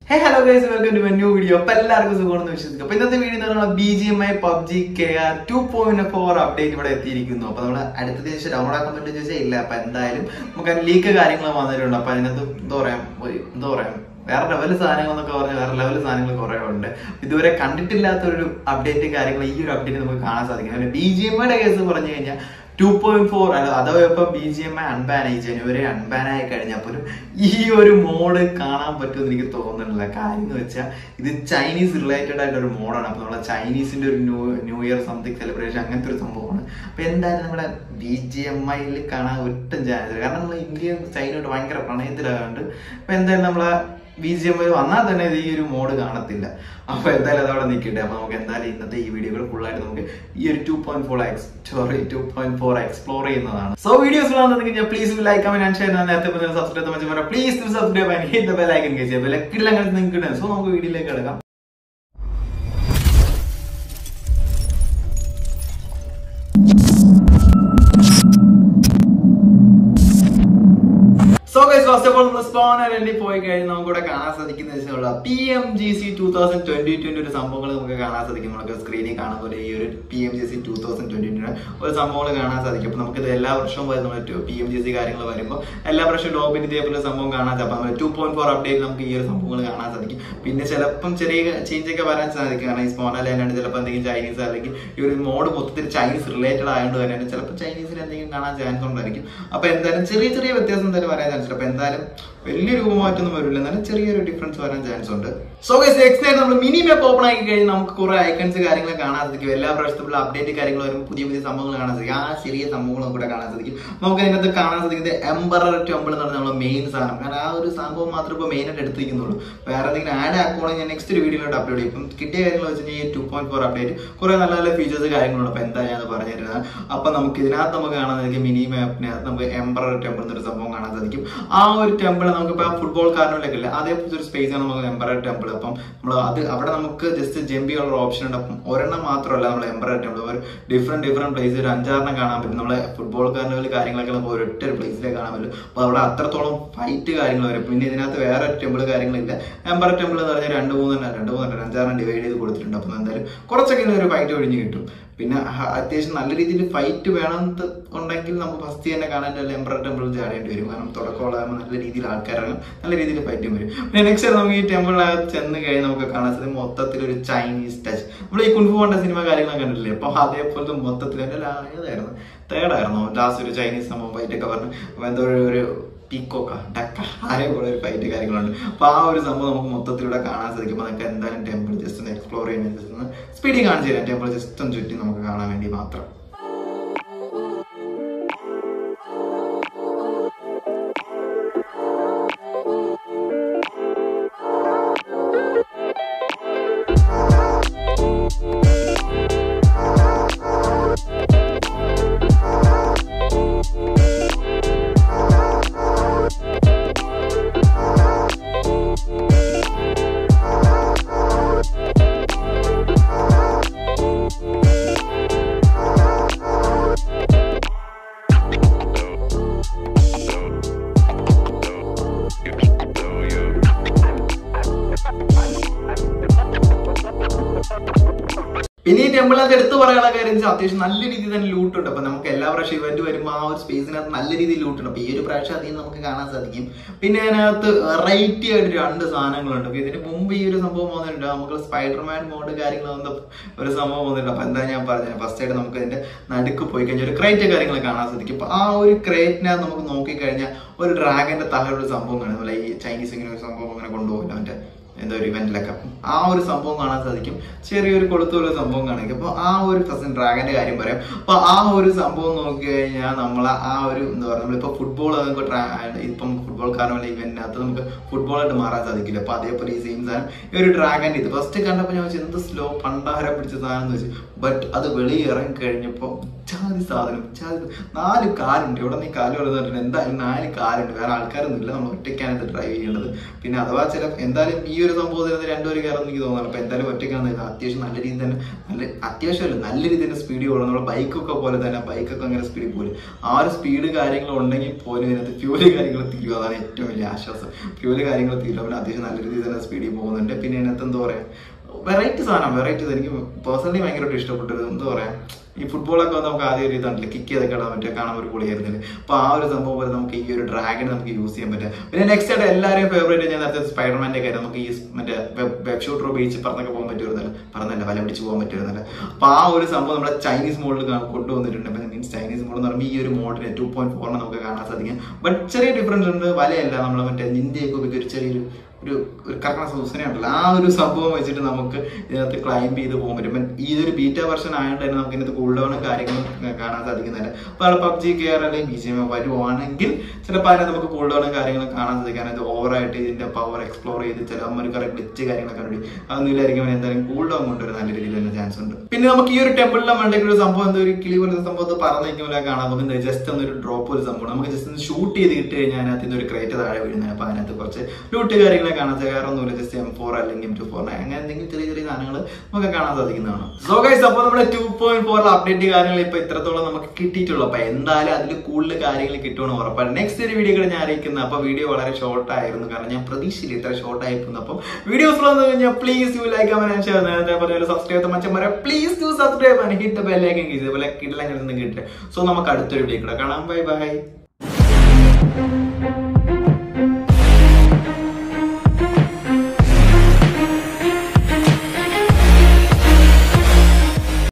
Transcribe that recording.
hey hello guys welcome to new video അപ്പൊ എല്ലാവർക്കും സുഖമാണെന്ന് വിശ്വസിക്കും അപ്പൊ ഇന്നത്തെ വീഡിയോ എന്ന് പറഞ്ഞാൽ B G M I PUBG K R two point four update ഇവിടെ എത്തിയിരിക്കുന്നു അപ്പൊ നമ്മൾ അടുത്ത ദിവസം ഡൗൺലോഡ് ആക്കാൻ പറ്റുന്ന ചോദിച്ചാൽ ഇല്ല അപ്പൊ എന്തായാലും നമുക്ക് ലീക്ക് കാര്യങ്ങൾ വന്നിട്ടുണ്ട് അപ്പൊ അതിനകത്ത് എന്താ പറയാ ഒരു എന്താ പറയാ വേറെ ലെവൽ സാധനങ്ങൾ എന്നൊക്കെ പറഞ്ഞാൽ വേറെ ലെവൽ സാധനങ്ങൾ കുറെ ഉണ്ട് ഇതുവരെ കണ്ടിട്ടില്ലാത്ത ഒരു അപ്ഡേറ്റ് കാര്യങ്ങൾ ഈ ഒരു അപ്ഡേറ്റ് നമുക്ക് കാണാൻ സാധിക്കും ബി ജി എം ഐയുടെ കേസ് പറഞ്ഞു കഴിഞ്ഞാൽ ടു പോയിന്റ് ഫോർ അഥവാ ഇപ്പൊ B G M I unban ആയി ജനുവരി അൺബാൻ ആയി കഴിഞ്ഞപ്പോഴും ഈ ഒരു മോഡ് കാണാൻ പറ്റുമെന്ന് എനിക്ക് തോന്നുന്നില്ല കാര്യം എന്ന് വെച്ചാൽ ഇത് ചൈനീസ് റിലേറ്റഡ് ആയിട്ട് ഒരു മോഡാണ് അപ്പൊ നമ്മളെ ചൈനീസിന്റെ ഒരു new new year something celebration അങ്ങനത്തെ ഒരു സംഭവമാണ് അപ്പൊ എന്തായാലും നമ്മുടെ ബി ജി എം ഐയിൽ കാണാൻ ഒട്ടും ചാൻസ് ഇല്ല കാരണം നമ്മൾ ഇന്ത്യ ചൈനയോട് ഭയങ്കര പ്രണയത്തിലായതുകൊണ്ട് അപ്പൊ എന്തായാലും നമ്മളെ ബി ജി എം ഐ വന്നാൽ തന്നെ ഇത് ഈ ഒരു മോഡ് കാണത്തില്ല അപ്പൊ എന്തായാലും അതവിടെ നിൽക്കട്ടെ അപ്പൊ നമുക്ക് എന്തായാലും ഇന്നത്തെ ഈ വീഡിയോ കൂടെ ഫുൾ ആയിട്ട് നമുക്ക് ഈ ഒരു two point four sorry two point four explore ചെയ്യുന്നതാണ് സോ വീഡിയോസ് കാണുന്നെങ്കിൽ please like comment and share നേരത്തെ പറഞ്ഞ subscribe please subscribe and hit the bell icon case ബെല്ലക്കില്ല അങ്ങനെ നിങ്ങൾക്ക് സോ നമുക്ക് വീഡിയോയിലേക്ക് കിടക്കാം so guys first of all നമ്മൾ സ്പോണർ എണ്ണി പോയി കഴിഞ്ഞ് നമുക്ക് ഇവിടെ കാണാൻ സാധിക്കുന്ന വെച്ചാൽ P M G C two thousand twenty twenty ഒരു സംഭവങ്ങൾ നമുക്ക് കാണാൻ സാധിക്കും നമുക്ക് സ്ക്രീനിൽ കാണുന്ന പോലെ ഈ ഒരു P M G C two thousand twenty ഒരു സംഭവങ്ങൾ കാണാൻ സാധിക്കും അപ്പൊ നമുക്ക് ഇത് എല്ലാ വർഷവും വരുന്ന നമ്മൾ പി എം ജി സി കാര്യങ്ങൾ വരുമ്പോൾ എല്ലാ വർഷവും ഡോപ്പിന് ഇതേപോലെ സംഭവം കാണാൻ സാധിക്കും അപ്പൊ നമ്മൾ ടു പോയിന്റ് ഫോർ അപ്ഡേറ്റ് നമുക്ക് ഈ ഒരു സംഭവങ്ങൾ കാണാൻ സാധിക്കും പിന്നെ ചിലപ്പം ചെറിയ ചേഞ്ച് ഒക്കെ വരാൻ സാധിക്കും കാരണം ഈ സ്പോണർ അല്ലാണ്ട് ചിലപ്പോൾ എന്തെങ്കിലും ചൈനീസ് അല്ലെങ്കിൽ ഈ ഒരു മോഡ് മൊത്തത്തിൽ ചൈനീസ് റിലേറ്റഡ് ആയതുകൊണ്ട് തന്നെ ചിലപ്പോൾ ചൈനീസിൽ എന്തെങ്കിലും കാണാൻ ചാൻസ് ഉണ്ടായിരിക്കും അപ്പൊ എന്തായാലും ചെറിയ ചെറിയ വ്യത്യാസം എന്തായാലും വരാൻ ചാൻസ് ഉണ്ട് അപ്പൊ എന്തായാലും വലിയ രൂപമാറ്റൊന്നും വരില്ല എന്നാലും ചെറിയൊരു ഡിഫറൻസ് വരാൻ ചാൻസ് ഉണ്ട് സോ ഗൈസ് നെക്സ്റ്റ് ആയിട്ട് നമ്മൾ മിനി മാപ്പ് ഓപ്പൺ ആക്കി കഴിഞ്ഞാൽ നമുക്ക് കുറെ ഐക്കൺസ് കാര്യങ്ങൾ കാണാൻ സാധിക്കും എല്ലാ പ്രാവശ്യത്തുള്ള അപ്ഡേറ്റ് കാര്യങ്ങൾ വരുമ്പോൾ പുതിയ പുതിയ സംഭവങ്ങൾ കാണാൻ സാധിക്കും ആ ചെറിയ സംഭവങ്ങളും കൂടെ കാണാൻ സാധിക്കും നമുക്ക് അതിനകത്ത് കാണാൻ സാധിക്കുന്നത് എംബറർ ടെമ്പിൾ എന്ന് പറഞ്ഞ നമ്മുടെ മെയിൻ സാധനം കാരണം ആ ഒരു സംഭവം മാത്രമേ ഇപ്പോൾ മെയിൻ ആയിട്ട് എടുത്തിരിക്കുന്നുള്ളൂ വേറെ എന്തെങ്കിലും ആഡ് ആക്കുവാണെങ്കിൽ ഞാൻ നെക്സ്റ്റ് ഒരു വീഡിയോയിലോട്ട് അപ്ലോഡ് ചെയ്യും ഇപ്പം കിട്ടിയ കാര്യങ്ങൾ വെച്ച് കഴിഞ്ഞാൽ ടു പോയിന്റ് ഫോർ അപ്ഡേറ്റ് കുറെ നല്ല നല്ല ഫീച്ചേഴ്സ് കാര്യങ്ങളുണ്ട് അപ്പോൾ എന്താ ഞാൻ പറഞ്ഞു തരുന്നത് അപ്പൊ നമുക്ക് ഇതിനകത്ത് നമുക്ക് കാണാൻ സാധിക്കും മിനി മാപ്പിനകത്ത് നമുക്ക് എംബറർ ടെമ്പിൾ എന്നൊരു സംഭവം കാണാൻ സാധിക്കും ആ ഒരു ടെമ്പിൾ നമുക്ക് ഇപ്പോൾ ഫുട്ബോൾ കാർണിലൊക്കെ ഇല്ല അതേപോലത്തെ ഒരു സ്പേസ് ആണ് നമുക്ക് എംബറർ ടെമ്പിൾ അപ്പം നമ്മൾ അത് അവിടെ നമുക്ക് ജസ്റ്റ് ജമ്പ് ചെയ്യാനുള്ള ഓപ്ഷൻ ഉണ്ട് അപ്പം ഒരെണ്ണം മാത്രമല്ല നമ്മൾ എംബറർ ടെമ്പിൾ ഒരു ഡിഫറെന്റ് ഡിഫറെന്റ് പ്ലേസ് ഒരു അഞ്ചാറെണ്ണം കാണാൻ പറ്റും നമ്മളെ ഫുട്ബോൾ കാർണിവൽ കാര്യങ്ങളൊക്കെ നമുക്ക് ഒരൊറ്റ ഒരു പ്ലേസിലേക്ക് കാണാൻ പറ്റും അപ്പോൾ അവിടെ അത്രത്തോളം ഫൈറ്റ് കാര്യങ്ങൾ വരും പിന്നെ ഇതിനകത്ത് വേറെ ടെമ്പിൾ കാര്യങ്ങളില്ല എംബറർ ടെമ്പിൾ എന്ന് പറഞ്ഞാൽ രണ്ട് മൂന്നെണ്ണം രണ്ട് മൂന്നെണ്ണം അഞ്ചാറെണ്ണം ഡിവൈഡ് ചെയ്ത് കൊടുത്തിട്ടുണ്ട് അപ്പം എന്തായാലും കുറച്ചൊക്കെ ഒരു ഫൈറ്റ് ഒഴിഞ്ഞ് കിട്ടും പിന്നെ ഹ- അത്യാവശ്യം നല്ല രീതിയിൽ ഫൈറ്റ് വേണം ഉണ്ടെങ്കിൽ നമുക്ക് ഫസ്റ്റ് തന്നെ കാണാൻ എംബറർ ടെമ്പിൾ ചാടേണ്ടി വരും കാരണം തുടക്കമുള്ളതാകുമ്പോൾ നല്ല രീതിയിൽ ആൾക്കാരാണ് നല്ല രീതിയിൽ ഫൈറ്റും വരും പിന്നെ നെക്സ്റ്റ് നമുക്ക് ഈ ടെമ്പിളിനകത്ത് ചെന്ന് കഴിഞ്ഞ് നമുക്ക് കാണാൻ സാധിക്കും മൊത്തത്തിൽ ഒരു ചൈനീസ് ടച്ച് നമ്മൾ ഈ കുൻഫു കൊണ്ട സിനിമ കാര്യങ്ങളൊക്കെ കണ്ടിട്ടില്ലേ അപ്പൊ അതേപോലത്തെ മൊത്തത്തിൽ എൻ്റെ ഏതായിരുന്നു തേർഡായിരുന്നു ലാസ്റ്റ് ഒരു ചൈനീസ് സംഭവം ഫൈറ്റൊക്കെ പറഞ്ഞു അപ്പൊ എന്തോ ഒരു- ഒരു പീക്കോക്ക ഡക്ക ആരെ കൂടെ ഒരു ഫൈറ്റ് കാര്യങ്ങളുണ്ട് അപ്പൊ ആ ഒരു സംഭവം നമുക്ക് മൊത്തത്തിലൂടെ കാണാൻ സാധിക്കും അപ്പൊ നമുക്ക് എന്തായാലും ടെമ്പിൾ ജസ്റ്റ് ഒന്ന് എക്സ്പ്ലോർ ചെയ്യാൻ ജസ്റ്റ് ഒന്ന് സ്പീഡിൽ കാണിച്ചു തരാം ടെമ്പിൾ ജസ്റ്റ് ഒന്ന് ചുറ്റി നമുക്ക് കാണാൻ വേണ്ടി മാത്രം പിന്നെ ഈ ടെമ്പിളിനകത്ത് എടുത്തു പറയാനുള്ള കാര്യം വെച്ചാൽ അത്യാവശ്യം നല്ല രീതിയിൽ തന്നെ ലൂട്ട് ഉണ്ട് അപ്പൊ നമുക്ക് എല്ലാ പ്രാവശ്യം ഇവന്റ് വരുമ്പോൾ ആ ഒരു സ്പേസിനകത്ത് നല്ല രീതിയിൽ ലൂട്ട് ഉണ്ട് അപ്പൊ ഈ ഒരു പ്രാവശ്യം അതിൽ നമുക്ക് കാണാൻ സാധിക്കും പിന്നെ അതിനകത്ത് വെറൈറ്റി ആയിട്ട് രണ്ട് സാധനങ്ങളുണ്ട് അപ്പൊ ഇതിന് മുമ്പ് ഈ ഒരു സംഭവം വന്നിട്ടുണ്ട് നമുക്ക് സ്പൈഡർമാൻ മോഡ് കാര്യങ്ങൾ വന്ന ഒരു സംഭവം വന്നിട്ടുണ്ട് അപ്പൊ എന്താ ഞാൻ പറഞ്ഞത് ഫസ്റ്റ് ആയിട്ട് നമുക്ക് ഇതിന്റെ നടുക്ക് പോയി കഴിഞ്ഞാൽ ഒരു ക്രേറ്റ് കാര്യങ്ങൾ കാണാൻ സാധിക്കും അപ്പൊ ആ ഒരു ക്രേറ്റിനകത്ത് നമുക്ക് നോക്കിക്കഴിഞ്ഞാൽ ഒരു ഡ്രാഗന്റെ തലയുള്ള സംഭവം കാണും അല്ല ഈ ചൈനീസ് ഇങ്ങനെ ഒരു സംഭവം അങ്ങനെ കൊണ്ടുപോകില്ല അവന്റെ എന്തോ ഒരു ഇവന്റിലൊക്കെ അപ്പം ആ ഒരു സംഭവം കാണാൻ സാധിക്കും ചെറിയൊരു കൊളുത്തുള്ള സംഭവം കാണിക്കും അപ്പോൾ ആ ഒരു ഫസ്റ്റ് ഡ്രാഗന്റെ കാര്യം പറയാം അപ്പൊ ആ ഒരു സംഭവം നോക്കി കഴിഞ്ഞാൽ നമ്മൾ ആ ഒരു എന്താ പറയുക നമ്മളിപ്പോ ഫുട്ബോൾ നമുക്ക് ട്രാ- ഇപ്പം ഫുട്ബോൾ കാരണമുള്ള ഇവന്റിനകത്ത് നമുക്ക് ഫുട്ബോളായിട്ട് മാറാൻ സാധിക്കില്ല അപ്പൊ അതേപോലെ ഈ സെയിം സാധനം ഈ ഒരു ഡ്രാഗന്റെ ഇത് ഫസ്റ്റ് കണ്ടപ്പോൾ ഞാൻ വെച്ചാൽ എന്ത് സ്ലോ പണ്ടാരം പിടിച്ച സാധനം എന്ന് വെച്ചു ബട്ട് അത് വെളിയിൽ ഇറങ്ങി കഴിഞ്ഞപ്പോൾ ജാതി സാധനം ജാതി നാല് കാലുണ്ട് ഇവിടെ നീ കാല് പറയുന്നത് എന്തായാലും നാല് കാലുണ്ട് വേറെ ആൾക്കാരൊന്നും ഇല്ല നമ്മൾ ഒറ്റയ്ക്കാണ് ഇത് ഡ്രൈവ് ചെയ്യേണ്ടത് പിന്നെ അഥവാ ചില എന്തായാലും ഈ ഒരു സംഭവത്തിന് രണ്ടുപേര് കയറുന്ന എനിക്ക് തോന്നുന്നു അപ്പൊ എന്തായാലും ഒറ്റയ്ക്കാണ് ഇത് അത്യാവശ്യം നല്ല രീതിയിൽ തന്നെ നല്ല അത്യാവശ്യമല്ല നല്ല രീതിയിൽ തന്നെ സ്പീഡ് പോകണം നമ്മുടെ ബൈക്കൊക്കെ പോലെ തന്നെ ബൈക്കൊക്കെ അങ്ങനെ സ്പീഡിൽ പോലും ആ ഒരു സ്പീഡ് കാര്യങ്ങൾ ഉണ്ടെങ്കിൽ പോലും ഇതിനകത്ത് ഫ്യൂല് കാര്യങ്ങൾ തീരും അതാണ് ഏറ്റവും വലിയ ആശ്വാസം ഫ്യൂല് കാര്യങ്ങൾ തീരും അവന് അത്യാവശ്യം നല്ല രീതിയിൽ തന്നെ സ്പീഡിൽ പോകുന്നുണ്ട് പിന്നെ ഇതിനകത്ത് എന്താ പറയാ വെറൈറ്റി സാധനം വെറൈറ്റി എനിക്ക് പേഴ്സണലി ഭയങ്കരമായിട്ട് ഇഷ്ടപ്പെട്ടത് എന്താ പറയാ ഈ ഫുട്ബോളൊക്കെ വന്ന് നമുക്ക് ആദ്യം ഒരു ഇതാണല്ലേ കിക്ക് ചെയ്തൊക്കെ ഇടാൻ പറ്റുക കാണാൻ ഒരു പൊളിയായിരുന്നില്ല അപ്പൊ ആ ഒരു സംഭവം പോലെ നമുക്ക് ഈ ഒരു ഡ്രാഗൺ നമുക്ക് യൂസ് ചെയ്യാൻ പറ്റുക പിന്നെ നെക്സ്റ്റ് ആയിട്ട് എല്ലാവരെയും ഫേവറേറ്റ് ഞാൻ നേരത്തെ സ്പൈഡർമാന്റെ കാര്യം നമുക്ക് ഈ മറ്റേ വെബ് ഷൂട്ടർ ഉപയോഗിച്ച് പറഞ്ഞൊക്കെ പോകാൻ പറ്റുമായിരുന്നല്ലോ പറഞ്ഞല്ല വല പിടിച്ച് പോകാൻ പറ്റുമായിരുന്നല്ലോ അപ്പൊ ആ ഒരു സംഭവം നമ്മുടെ ചൈനീസ് മോഡിൽ കൊണ്ടുവന്നിട്ടുണ്ട് മീൻസ് ചൈനീസ് മോഡ് എന്ന് പറയുമ്പോൾ ഈ ഒരു മോഡിന് ടു പോയിന്റ് ഫോറിന് നമുക്ക് കാണാൻ സാധിക്കും ബട്ട് ചെറിയ ഡിഫറൻസ് ഉണ്ട് വലയല്ല നമ്മൾ മറ്റേ നിന്റെയൊക്കെ ഉപയോഗിച്ച് ഒരു ചെറിയൊരു ഒരു ഒരു കറക്കണ സൂസന ഉണ്ടല്ലോ ആ ഒരു സംഭവം വെച്ചിട്ട് നമുക്ക് ഇതിനകത്ത് ക്ലൈംബ് ചെയ്ത് പോകാൻ പറ്റും ഇപ്പം ഈ ഒരു ബീറ്റ വെർഷൻ ആയതുകൊണ്ട് തന്നെ നമുക്ക് ഇതിനകത്ത് കൂൾ ഡൗൺ കാര്യങ്ങളും കാണാൻ സാധിക്കുന്നില്ല അപ്പോൾ അവിടെ പബ്ജി കെയർ അല്ലെങ്കിൽ ബി ജി എം വരുവാണെങ്കിൽ ചിലപ്പോൾ അതിനകത്ത് നമുക്ക് കൂൾ ഡൗണും കാര്യങ്ങളും കാണാൻ സാധിക്കും അതിനകത്ത് ഓവറായിട്ട് ഇതിന്റെ പവർ എക്സ്പ്ലോർ ചെയ്ത് ചില ഒരു കുറെ ഗ്ലിച്ച് കാര്യങ്ങളൊക്കെ ഉണ്ട് അതൊന്നും ഇല്ലായിരിക്കും എന്തായാലും കൂൾ ഡൗൺ കൊണ്ടുവരാൻ നല്ല രീതിയിൽ തന്നെ ചാൻസ് ഉണ്ട് പിന്നെ നമുക്ക് ഈ ഒരു ടെമ്പിളിന്റെ മണ്ടയ്ക്ക് ഒരു സംഭവം എന്താ ഒരു കിളി പോലത്തെ സംഭവത്ത് പറഞ്ഞു നിൽക്കുമ്പോൾ കാണാം നമുക്ക് ജസ്റ്റ് ഒന്നൊരു ഡ്രോപ്പ് ഒരു സംഭവം നമുക്ക് ജസ്റ്റ് ഒന്ന് ഷൂട്ട് ചെയ്ത് ഇട്ട് കഴിഞ്ഞാൽ അതിനകത്ത് നിന്ന് ഒരു ക്രേറ്റ് താഴെ വീഴുന്നത് അപ്പൊ അതിനകത്ത് കുറച്ച് ലൂട്ട് കാര്യങ്ങളൊക്കെ കാണാൻ സാധിക്കും വേറെ ഒന്നുമില്ല ജസ്റ്റ് എം ഫോർ അല്ലെങ്കിൽ എം ടു ഫോർ അങ്ങനെ എന്തെങ്കിലും ചെറിയ ചെറിയ സാധനങ്ങൾ നമുക്ക് കാണാൻ സാധിക്കുന്നതാണ് സോ ഗൈസ് അപ്പോൾ നമ്മുടെ ടു പോയിന്റ് ഫോറിൽ അപ്ഡേറ്റ് കാര്യങ്ങൾ ഇപ്പൊ ഇത്രത്തോളം നമുക്ക് കിട്ടിയിട്ടുള്ളൂ അപ്പൊ എന്തായാലും അതിൽ കൂടുതൽ കാര്യങ്ങൾ കിട്ടുമെന്ന് ഉറപ്പാണ് നെക്സ്റ്റ് ഒരു വീഡിയോ കൂടെ ഞാൻ അറിയിക്കുന്നത് അപ്പൊ വീഡിയോ വളരെ ഷോർട്ട് ആയിരുന്നു കാരണം ഞാൻ പ്രതീക്ഷയില്ല ഇത്ര ഷോർട്ട് ആയിരുന്നു അപ്പം വീഡിയോസ് വന്നു കഴിഞ്ഞാൽ please you like comment share നേരത്തെ പറഞ്ഞ സബ്സ്ക്രൈബ് മച്ചന്മാരെ please to subscribe and hit the bell icon ഇതുപോലെ കിട്ടില്ല കിട്ടുക സോ നമുക്ക് അടുത്തൊരു വീഡിയോ കൂടെ കാണാം ബൈ ബൈ